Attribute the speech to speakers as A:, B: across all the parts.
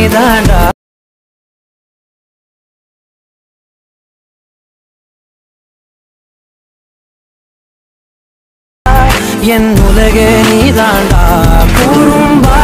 A: நீதாண்டா என் உலகே நீதாண்டா குறும்பா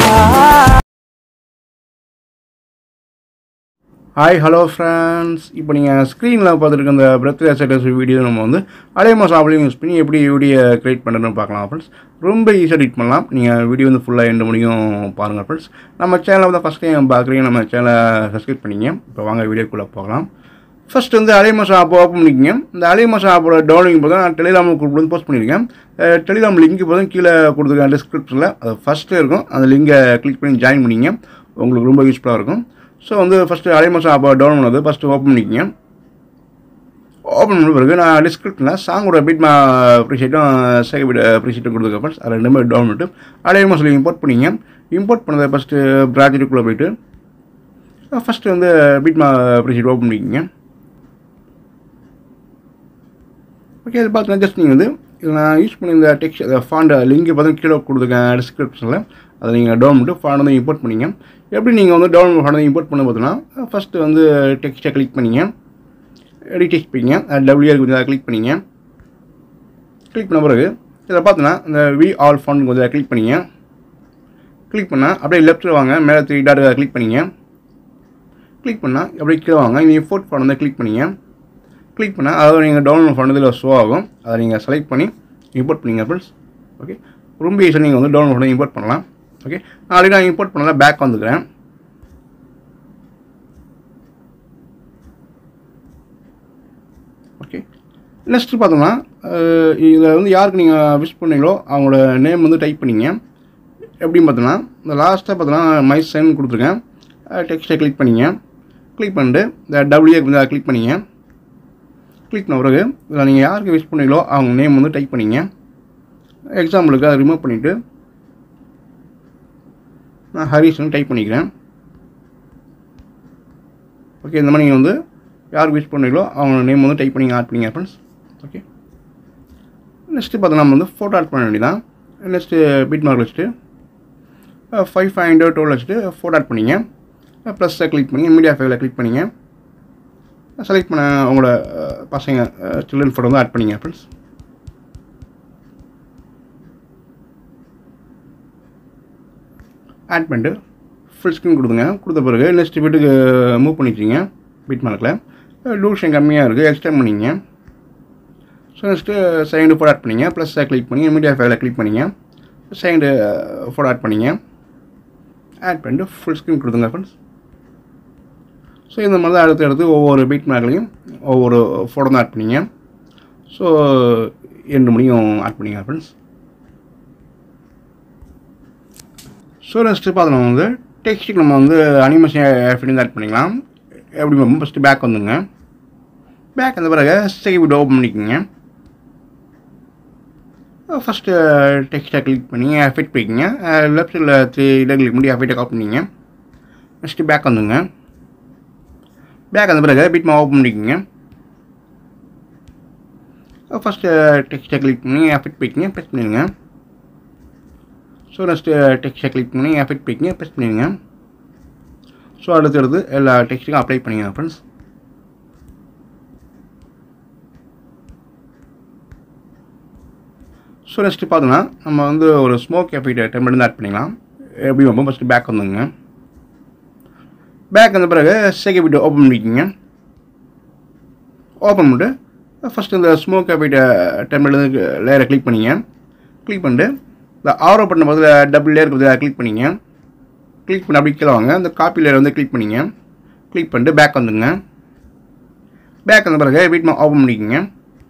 B: hi hello friends இப்போ நீங்கள் ஸ்க்ரீனில் பார்த்துருக்க இந்த பிரத் செட்டர்ஸ் வீடியோ நம்ம வந்து அதே மாதம் ஆப்லையும் யூஸ் பண்ணி எப்படி வீடியோ க்ரியேட் பண்ணுறதுன்னு பார்க்கலாம் ஃப்ரெண்ட்ஸ் ரொம்ப ஈஸியாக எடிட் பண்ணலாம் நீங்கள் வீடியோ வந்து ஃபுல்லாக எண்டு முடியும் பாருங்கள் ஃப்ரெண்ட்ஸ் நம்ம சேனலை வந்து ஃபஸ்ட் டைம் பார்க்குறீங்க நம்ம சேனலை சப்ஸ்கிரைப் பண்ணிங்க இப்போ வாங்க வீடியோக்குள்ளே போகலாம் ஃபர்ஸ்ட் வந்து அலைமாசம் ஆப் ஓப்பன் பண்ணிக்கங்க இந்த அலைமாசம் ஆப்போட டவுன்லோடிங் போதும் நான் டெலிகிராம் குரூப் வந்து போஸ்ட் பண்ணியிருக்கேன் டெலிகிராம் லிங்க் போதும் கீழே கொடுத்துருக்கேன் டிஸ்கிரிப்ஷனில் அது ஃபஸ்ட்டு இருக்கும் அந்த லிங்கை கிளிக் பண்ணி ஜாயின் பண்ணிங்க உங்களுக்கு ரொம்ப யூஸ்ஃபுல்லாக இருக்கும் ஸோ வந்து ஃபஸ்ட்டு அலைமாசம் ஆப்பை டவுன்லோட் பண்ணது ஃபஸ்ட்டு ஓப்பன் பண்ணிக்கங்க ஓப்பன் பண்ண பிறகு நான் டிஸ்கிரிப்ஷனில் சாங்கோட பீட் மா ப்ரீஷீட்டும் சேகபீட் ப்ரீஷீட்டும் கொடுத்துருக்கேன் ஃபர்ஸ்ட் அது ரெண்டுமே டவுன் பண்ணிட்டு அலைமாசில் இம்போர்ட் பண்ணிங்க இம்போர்ட் பண்ணதை ஃபஸ்ட்டு ப்ராஜெக்ட்டுக்குள்ளே போயிட்டு ஃபஸ்ட்டு வந்து பீட் மா ப்ரீஷீட் ஓப்பன் பண்ணிக்கிங்க ஓகே இது பார்த்தீங்கன்னா ஜஸ்ட் நீங்கள் வந்து இதில் நான் யூஸ் பண்ணி இந்த டெக்ஸ்ட் அந்த ஃபாண்ட் லிங்க் பார்த்தீங்கன்னா கீழே கொடுத்துருக்கேன் டிஸ்கிரிப்ஷனில் அதை நீங்கள் டவுன் பண்ணிட்டு ஃபாண்ட் வந்து இம்போர்ட் பண்ணிங்க எப்படி நீங்கள் வந்து டவுன் ஃபாண்ட் வந்து இம்போர்ட் பண்ண பார்த்தீங்கன்னா ஃபஸ்ட்டு வந்து டெக்ஸ்ட்டை கிளிக் பண்ணிங்க எடிட் டெக்ஸ்ட் பண்ணிங்க டபிள்யூஆர் கொஞ்சம் கிளிக் பண்ணிங்க கிளிக் பண்ண பிறகு இதில் பார்த்தீங்கன்னா இந்த வி ஆல் ஃபாண்ட் கொஞ்சம் கிளிக் பண்ணிங்க கிளிக் பண்ணால் அப்படியே லெஃப்ட்டில் வாங்க மேலே த்ரீ டாட் கிளிக் பண்ணிங்க கிளிக் பண்ணால் அப்படியே கீழே வாங்க நீங்கள் ஃபோர்த் ஃபாண்ட் வந்து கிளிக் பண்ணிங்க கிளிக் பண்ணால் அதை நீங்கள் டவுன்லோட் பண்ணதில் ஷோ ஆகும் அதை நீங்கள் செலக்ட் பண்ணி இம்போர்ட் பண்ணிங்க ஃப்ரெண்ட்ஸ் ஓகே ரொம்ப ஈஸியாக நீங்கள் வந்து டவுன்லோட் பண்ணி இம்போர்ட் பண்ணலாம் ஓகே ஆல்ரெடி நான் இம்போர்ட் பண்ணல பேக் வந்துக்கிறேன் ஓகே நெக்ஸ்ட்டு பார்த்தோம்னா இதில் வந்து யாருக்கு நீங்கள் விஷ் பண்ணீங்களோ அவங்களோட நேம் வந்து டைப் பண்ணிங்க எப்படின்னு பார்த்தோம்னா இந்த லாஸ்ட்டாக பார்த்தோன்னா மை சைன் கொடுத்துருக்கேன் டெக்ஸ்ட்டை கிளிக் பண்ணிங்க கிளிக் பண்ணிட்டு இந்த டபிள்யூஏ கொஞ்சம் கிளிக் பண்ணிங்க கிளிக் பண்ண பிறகு இதில் நீங்கள் யாருக்கு விஷ் பண்ணீங்களோ அவங்க நேம் வந்து டைப் பண்ணிங்க எக்ஸாம்பிளுக்கு அதை ரிமூவ் பண்ணிவிட்டு நான் ஹரிஷ்னு டைப் பண்ணிக்கிறேன் ஓகே இந்த மாதிரி நீங்கள் வந்து யாருக்கு விஷ் பண்ணீங்களோ அவங்க நேம் வந்து டைப் பண்ணி ஆட் பண்ணிங்க ஃப்ரெண்ட்ஸ் ஓகே நெக்ஸ்ட்டு பார்த்தா நம்ம வந்து ஃபோட்டோ ஆட் பண்ண வேண்டியதான் நெக்ஸ்ட்டு பிட் மார்க் வச்சுட்டு ஃபைவ் ஃபைவ் ஹண்ட்ரட் டோல் வச்சுட்டு ஃபோட்டோ ஆட் பண்ணிங்க ப்ளஸ்ஸை கிளிக் பண்ணி மீடியா ஃபைவ்ல கிளிக் பண்ணிங்க செலக்ட் பண்ண உங்களோட அஹ், பசங்க சில்ட்ரன் ஃபோட்டோ வந்து ஆட் பண்ணிங்க ஃப்ரெண்ட்ஸ் ஆட் பண்ணிட்டு ஃபுல் ஸ்க்ரீன் கொடுத்துங்க கொடுத்த பிறகு நெக்ஸ்ட் வீட்டுக்கு மூவ் பண்ணிக்கிங்க பீட் மார்க்கில் டூஷன் கம்மியாக இருக்குது எக்ஸ்டெண்ட் பண்ணிங்க so next second photo add பண்ணிங்க ப்ளஸ் கிளிக் பண்ணி மீடியா ஃபைவ்ல கிளிக் பண்ணிங்க செகண்டு ஃபோட்டோ ஆட் பண்ணிங்க ஆட் பண்ணிட்டு ஃபுல் ஸ்க்ரீன் கொடுத்துங்க ஃப்ரெண்ட்ஸ் ஸோ இந்த மாதிரி தான் அடுத்து அடுத்து ஒவ்வொரு பீட் மேக்லையும் ஒவ்வொரு ஃபோட்டோ தான் ஆட் பண்ணிங்க ஸோ ரெண்டு மணியும் ஆட் பண்ணிங்க ஃப்ரெண்ட்ஸ் ஸோ நெக்ஸ்ட்டு பார்த்து நம்ம வந்து டெக்ஸ்ட்டுக்கு நம்ம வந்து அனிமேஷன் எஃபிட் ஆட் பண்ணிக்கலாம் எப்படி பார்ப்போம் ஃபஸ்ட்டு பேக் வந்துங்க பேக் வந்த பிறகு செகண்ட் வீடியோ ஓப்பன் பண்ணிக்கோங்க ஃபஸ்ட்டு டெக்ஸ்ட்டை கிளிக் பண்ணி எஃபெக்ட் போய்க்கிங்க லெஃப்ட் சைடில் த்ரீ இதை கிளிக் பண்ணி எஃபெக்டை காப் பண்ணிங்க நெக்ஸ்ட்டு பேக் வந்துங்க பேக் வந்த பிறகு பீட் ஓப்பன் பண்ணிக்கோங்க ஃபஸ்ட்டு டெக்ஸ்ட்டை கிளிக் பண்ணி எஃபெக்ட் போய்க்கிங்க ப்ரெஸ் பண்ணிடுங்க ஸோ நெக்ஸ்ட்டு டெக்ஸ்ட்டை கிளிக் பண்ணி எஃபெக்ட் போய்க்கிங்க ப்ரெஸ் பண்ணிடுங்க ஸோ அடுத்து அடுத்து எல்லா டெக்ஸ்ட்டுக்கும் அப்ளை பண்ணிங்க ஃப்ரெண்ட்ஸ் ஸோ நெக்ஸ்ட்டு பார்த்தோன்னா நம்ம வந்து ஒரு ஸ்மோக் எஃபெக்ட் டெம்ப்ளேட் ஆட் பண்ணிக்கலாம் எப்படி வைப்போம் ஃபஸ்ட்டு பேக் வந்துங்க பேக் வந்த பிறகு செகண்ட் வீடியோ ஓப்பன் பண்ணிக்கிங்க ஓப்பன் பண்ணிட்டு ஃபஸ்ட்டு இந்த ஸ்மோக் எஃபெக்ட் டெம்ப்ளேட் லேயரை கிளிக் பண்ணிங்க கிளிக் பண்ணிட்டு இந்த ஆரோ பண்ண போது டபுள் லேயர் கிளிக் பண்ணிங்க கிளிக் பண்ணி அப்படி கீழே வாங்க இந்த காப்பி லேயர் வந்து கிளிக் பண்ணிங்க கிளிக் பண்ணிட்டு பேக் வந்துங்க பேக் வந்த பிறகு வீட் ஓப்பன் பண்ணிக்கோங்க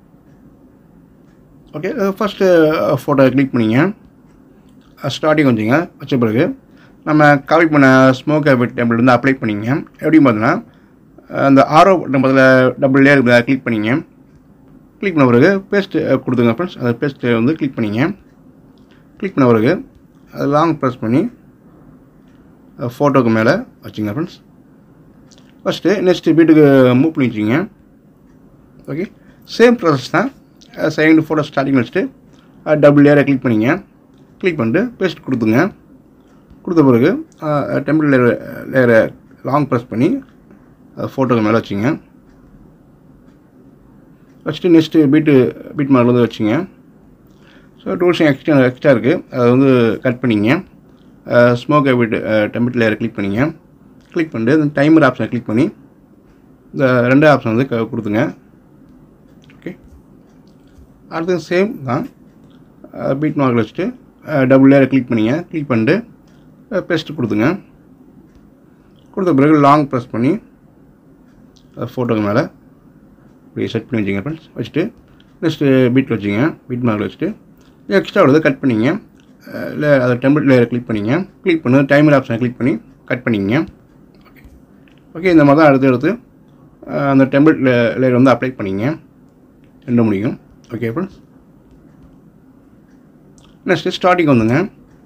B: ஓகே ஃபஸ்ட்டு ஃபோட்டோ கிளிக் பண்ணிங்க ஸ்டார்டிங் வந்துங்க வச்ச பிறகு நம்ம காப்பி பண்ண ஸ்மோக் ஹேபிட் டேபிள் வந்து அப்ளை பண்ணிங்க எப்படி பார்த்தீங்கன்னா அந்த ஆரோ பதில் டபுள் லேயர் கிளிக் பண்ணிங்க கிளிக் பண்ண பிறகு பேஸ்ட்டு கொடுத்துங்க ஃப்ரெண்ட்ஸ் அந்த பேஸ்ட்டு வந்து கிளிக் பண்ணிங்க கிளிக் பண்ண பிறகு அது லாங் ப்ரெஸ் பண்ணி ஃபோட்டோக்கு மேலே வச்சுங்க ஃப்ரெண்ட்ஸ் ஃபஸ்ட்டு நெக்ஸ்ட்டு வீட்டுக்கு மூவ் பண்ணி வச்சுங்க ஓகே சேம் ப்ராசஸ் தான் செகண்ட் ஃபோட்டோ ஸ்டார்டிங் வச்சுட்டு டபுள் லேயரை கிளிக் பண்ணிங்க கிளிக் பண்ணிட்டு பேஸ்ட் கொடுத்துங்க கொடுத்த பிறகு டெம்பிள் லேயர் லேயரை லாங் ப்ரெஸ் பண்ணி ஃபோட்டோக்கு மேலே வச்சுங்க வச்சுட்டு நெக்ஸ்ட்டு பீட்டு பீட் மாடல் வந்து வச்சுங்க ஸோ டூல்ஸும் எக்ஸ்ட்ரா எக்ஸ்ட்ரா இருக்குது அதை வந்து கட் பண்ணிங்க ஸ்மோக் ஹேபிட் டெம்பிள் லேயரை கிளிக் பண்ணிங்க கிளிக் பண்ணிட்டு இந்த டைமர் ஆப்ஷனை கிளிக் பண்ணி இந்த ரெண்டு ஆப்ஷன் வந்து க- கொடுத்துங்க ஓகே அடுத்தது சேம் தான் பீட் மார்க்கில் வச்சுட்டு டபுள் லேயரை கிளிக் பண்ணிங்க கிளிக் பண்ணிட்டு பெஸ்ட் கொடுத்துங்க கொடுத்த பிறகு லாங் ப்ரெஸ் பண்ணி ஃபோட்டோக்கு மேலே இப்படி செட் பண்ணி வச்சுங்க ஃப்ரெண்ட்ஸ் வச்சுட்டு நெக்ஸ்ட்டு பீட் வச்சுங்க பீட் மார்க்கில் வச்சுட்டு எக்ஸ்ட்ரா உள்ளதை கட் பண்ணிங்க இல்லை அதை டெம்பிள் லேயரை கிளிக் பண்ணிங்க கிளிக் பண்ணி டைமர் ஆப்ஷனை கிளிக் பண்ணி கட் பண்ணிங்க ஓகே ஓகே இந்த மாதிரி தான் அடுத்து எடுத்து அஹ், அந்த டெம்பிள் லேயர் வந்து அப்ளை பண்ணிங்க ரெண்டு முடியும் ஓகே ஃப்ரெண்ட்ஸ் நெக்ஸ்ட்டு ஸ்டார்டிங் வந்துங்க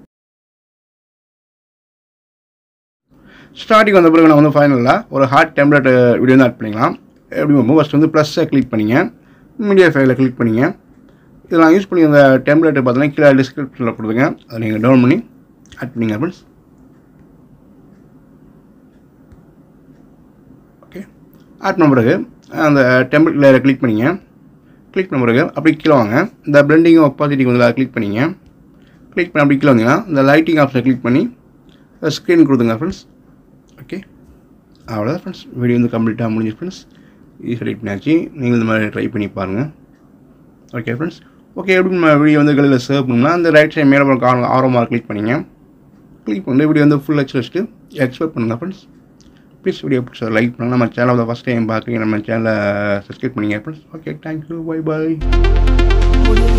B: ஸ்டார்டிங் வந்த பிறகு நான் வந்து ஃபைனலாக ஒரு ஹார்ட் டெம்ப்ளேட் வீடியோ வந்து ஆட் பண்ணிக்கலாம் எப்படி போகும்போது ஃபஸ்ட் வந்து ப்ளஸ்ஸை கிளிக் பண்ணிங்க மீடியா ஃபைலில் கிளிக் பண்ணிங்க இதில் நான் யூஸ் பண்ணி அந்த டெம்ப்ளேட் பார்த்தீங்கன்னா கீழே டிஸ்கிரிப்ஷனில் கொடுத்துங்க அதை நீங்கள் டவுன் பண்ணி ஆட் பண்ணிங்க ஃப்ரெண்ட்ஸ் ஓகே ஆட் பண்ண பிறகு அந்த டெம்ப்ளேட் லேயரை கிளிக் பண்ணிங்க கிளிக் பண்ண பிறகு அப்படி கீழே வாங்க இந்த பிளெண்டிங் ஒப்பாசிட்டிக்கு வந்து அதை கிளிக் பண்ணிங்க கிளிக் பண்ணி அப்படி கீழே வந்தீங்கன்னா இந்த லைட்டிங் ஆப்ஷனை கிளிக் பண்ணி ஸ்க்ரீன் கொடுத்துங்க ஃப்ரெண்ட்ஸ் ஓகே அவ்வளோதான் ஃப்ரெண்ட்ஸ் வீடியோ வந்து கம்ப்ளீட்டாக முடிஞ்சு ஃப்ரெண்ட்ஸ் ஈஸி எடிட் பண்ணியாச்சு நீங்கள் இந்த மாதிரி ட்ரை பண்ணி பாருங்கள் ஓகே ஃப்ரெண்ட்ஸ் ஓகே எப்படி நம்ம வீடியோ வந்து கலையில் சேவ் பண்ணோம்னா அந்த ரைட் சைடு மேலே காரணம் ஆரமாக கிளிக் பண்ணிங்க கிளிக் பண்ணி வீடியோ வந்து ஃபுல் ஹெச் வச்சுட்டு எக்ஸ்பெக்ட் பண்ணுங்கள் ஃப்ரெண்ட்ஸ் ப்ளீஸ் வீடியோ பிடிச்ச லைக் பண்ணுங்கள் நம்ம சேனலை வந்து ஃபஸ்ட் டைம் பார்க்குறீங்க நம்ம சேனலை சப்ஸ்கிரைப் பண்ணிங்க ஃப்ரெண்ட்ஸ் ஓகே தேங்க்யூ பை பாய்